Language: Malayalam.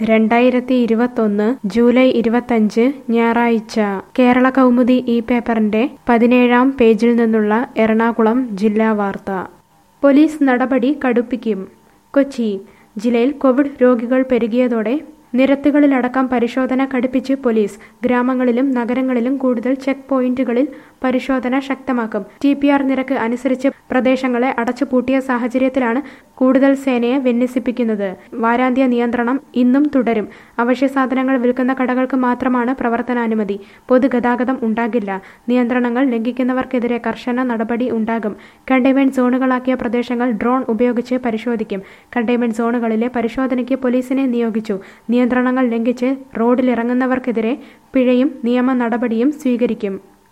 രണ്ടായിരത്തി ഇരുപത്തൊന്ന് ജൂലൈ ഇരുപത്തഞ്ച് ഞായറാഴ്ച കേരള കൗമുദി ഈ പേപ്പറിന്റെ പതിനേഴാം പേജിൽ നിന്നുള്ള എറണാകുളം ജില്ലാ വാർത്ത പോലീസ് നടപടി കടുപ്പിക്കും കൊച്ചി ജില്ലയിൽ കോവിഡ് രോഗികൾ പെരുകിയതോടെ നിരത്തുകളിലടക്കം പരിശോധന കടുപ്പിച്ച് പോലീസ് ഗ്രാമങ്ങളിലും നഗരങ്ങളിലും കൂടുതൽ ചെക്ക് പോയിന്റുകളിൽ പരിശോധന ശക്തമാക്കും ടി പി ആർ നിരക്ക് അനുസരിച്ച് പ്രദേശങ്ങളെ അടച്ചുപൂട്ടിയ സാഹചര്യത്തിലാണ് കൂടുതൽ സേനയെ വിന്യസിപ്പിക്കുന്നത് വാരാന്ത്യ നിയന്ത്രണം ഇന്നും തുടരും അവശ്യ സാധനങ്ങൾ വിൽക്കുന്ന കടകൾക്ക് മാത്രമാണ് പ്രവർത്തനാനുമതി പൊതുഗതാഗതം ഉണ്ടാകില്ല നിയന്ത്രണങ്ങൾ ലംഘിക്കുന്നവർക്കെതിരെ കർശന നടപടി ഉണ്ടാകും കണ്ടെയ്ൻമെന്റ് സോണുകളാക്കിയ പ്രദേശങ്ങൾ ഡ്രോൺ ഉപയോഗിച്ച് പരിശോധിക്കും കണ്ടെയ്ൻമെന്റ് സോണുകളിലെ പരിശോധനയ്ക്ക് പോലീസിനെ നിയോഗിച്ചു നിയന്ത്രണങ്ങൾ ലംഘിച്ച് റോഡിലിറങ്ങുന്നവർക്കെതിരെ പിഴയും നിയമ നടപടിയും സ്വീകരിക്കും